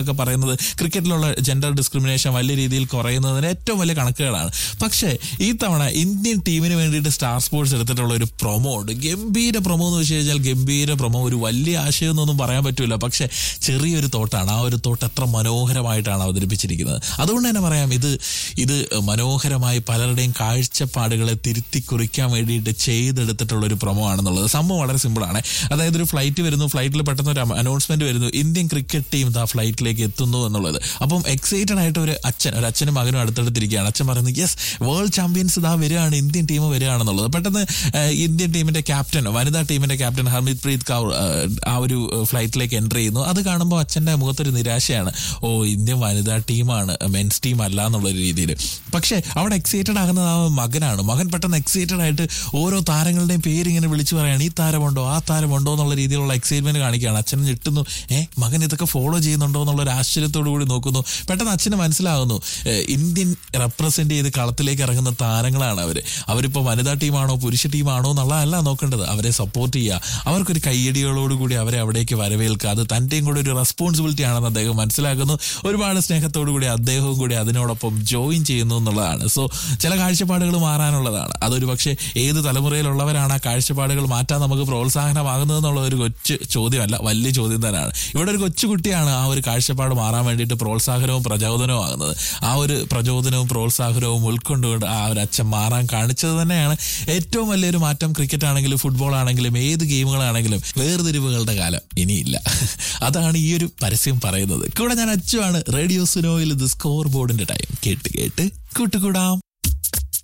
ഒക്കെ പറയുന്നത് ക്രിക്കറ്റിലുള്ള gender discrimination വലിയ രീതിയിൽ കുറയുന്നതിന് ഏറ്റവും വലിയ കണക്കുകളാണ് പക്ഷേ ഈ തവണ ഇന്ത്യൻ ടീമിന് വേണ്ടിയിട്ട് സ്റ്റാർ സ്പോർട്സ് എടുത്തിട്ടുള്ള ഒരു പ്രൊമോ ഉണ്ട് ഗംഭീര പ്രൊമോ എന്ന് വെച്ച് കഴിഞ്ഞാൽ ഗംഭീര പ്രൊമോ ഒരു വലിയ ആശയം എന്നൊന്നും പറയാൻ പറ്റില്ല പക്ഷേ ചെറിയൊരു തോട്ടാണ് ആ ഒരു തോട്ട് എത്ര മനോഹരമായിട്ടാണ് അവതരിപ്പിച്ചിരിക്കുന്നത് അതുകൊണ്ട് തന്നെ പറയാം ഇത് ഇത് മനോഹരമായി പലരുടെയും കാഴ്ചപ്പാടുകളെ തിരുത്തി കുറിക്കാൻ വേണ്ടിയിട്ട് ചെയ്തെടുത്തിട്ടുള്ള ഒരു പ്രൊമോ ആണെന്നുള്ളത് സംഭവം വളരെ സിമ്പിളാണ് അതായത് ഒരു ഫ്ലൈറ്റ് വരുന്നു ഫ്ലൈറ്റിൽ പെട്ടെന്ന് ഒരു അനൗൺസ്മെന്റ് വരുന്നു ഇന്ത്യൻ ക്രിക്കറ്റ് ടീം ദാ ഫ്ലൈറ്റിലേക്ക് എത്തുന്നു എന്നുള്ളത് അപ്പം എക്സൈറ്റഡ് ആയിട്ട് ഒരു അച്ഛൻ ഒരു അച്ഛനും മകനും അടുത്തടുത്തിരിക്കുകയാണ് അച്ഛൻ പറയുന്നത് യെസ് വേൾഡ് ചാമ്പ്യൻസ് ഇതാ വരികയാണ് ഇന്ത്യൻ ടീം വരികയാണെന്നുള്ളത് പെട്ടെന്ന് ഏഹ്, ഇന്ത്യൻ ടീമിന്റെ ക്യാപ്റ്റൻ വനിതാ ടീമിന്റെ ക്യാപ്റ്റൻ ഹർമിത് പ്രീത് കൗർ ഏഹ്, ആ ഒരു ഏഹ്, ഫ്ലൈറ്റിലേക്ക് എൻ്റർ ചെയ്യുന്നു അത് കാണുമ്പോൾ അച്ഛന്റെ മുഖത്തൊരു നിരാശയാണ് ഓ ഇന്ത്യൻ വനിതാ ടീമാണ് മെൻസ് ടീം അല്ല എന്നുള്ള രീതിയിൽ പക്ഷേ അവിടെ എക്സൈറ്റഡ് ആകുന്നത് ആ മകനാണ് മകൻ പെട്ടെന്ന് എക്സൈറ്റഡ് ആയിട്ട് ഓരോ താരങ്ങളുടെയും പേര് ഇങ്ങനെ വിളിച്ചു പറയാണ് ഈ താരമുണ്ടോ ആ താരമുണ്ടോ എന്നുള്ള രീതിയിലുള്ള എക്സൈറ്റ്മെന്റ് കാണിക്കുകയാണ് അച്ഛൻ ഞെട്ടുന്നു ഏ മകൻ ഇതൊക്കെ ഫോളോ ചെയ്യുന്നുണ്ടോ എന്നുള്ള ഒരു ആശ്ചര്യത്തോടു കൂടി നോക്കുന്നു പെട്ടെന്ന് അച്ഛന് മനസ്സിലാകുന്നു ഏ, ഇന്ത്യൻ റെപ്രസെന്റ് ചെയ്ത് കളത്തിലേക്ക് ഇറങ്ങുന്ന താരങ്ങളാണ് അവര് അവരിപ്പോൾ വനിതാ ടീമാണോ പുരുഷ ടീമാണോ എന്നുള്ളതല്ല നോക്കേണ്ടത് അവരെ സപ്പോർട്ട് ചെയ്യുക അവർക്കൊരു കയ്യടികളോടുകൂടി അവരെ അവിടേക്ക് വരവേൽക്കുക അത് തന്റെയും കൂടെ ഒരു റെസ്പോൺസിബിലിറ്റി ആണെന്ന് അദ്ദേഹം മനസ്സിലാക്കുന്നു ഒരുപാട് സ്നേഹത്തോടു കൂടി അദ്ദേഹവും കൂടി അതിനോടൊപ്പം ജോയിൻ ചെയ്യുന്നു എന്നുള്ളതാണ് സോ ചില കാഴ്ചപ്പാടുകൾ മാറാനുള്ളതാണ് അതൊരു പക്ഷേ ഏത് തലമുറയിലുള്ളവരാണ് ആ കാഴ്ചപ്പാടുകൾ മാറ്റാൻ നമുക്ക് പ്രോത്സാഹനമാകുന്നത് എന്നുള്ള ഒരു കൊച്ചു ചോദ്യമല്ല വലിയ ചോദ്യം തന്നെയാണ് ഇവിടെ ഒരു കൊച്ചു കുട്ടിയാണ് ആ ഒരു കാഴ്ചപ്പാട് മാറാൻ വേണ്ടിയിട്ട് പ്രോത്സാഹനവും പ്രചോദനവും ആകുന്നത് ആ ഒരു പ്രചോദനവും പ്രോത്സാഹനവും ഉൾക്കൊണ്ടുകൊണ്ട് ആ ഒരു അച്ഛൻ മാറാൻ കാണിച്ചത് തന്നെയാണ് ഏറ്റവും വലിയൊരു മാറ്റം ക്രിക്കറ്റ് ആണെങ്കിലും ഫുട്ബോൾ ആണെങ്കിലും ഏത് ഗെയിമുകളാണെങ്കിലും വേർതിരിവുകളുടെ കാലം ഇനിയില്ല അതാണ് ഈ ഒരു പരസ്യം പറയുന്നത് കൂടെ ഞാൻ അച്ചുവാണ് റേഡിയോ സുനോയിൽ ഇത് സ്കോർ ബോർഡിന്റെ ടൈം കേട്ട് കേട്ട് കൂട്ടുകൂടാം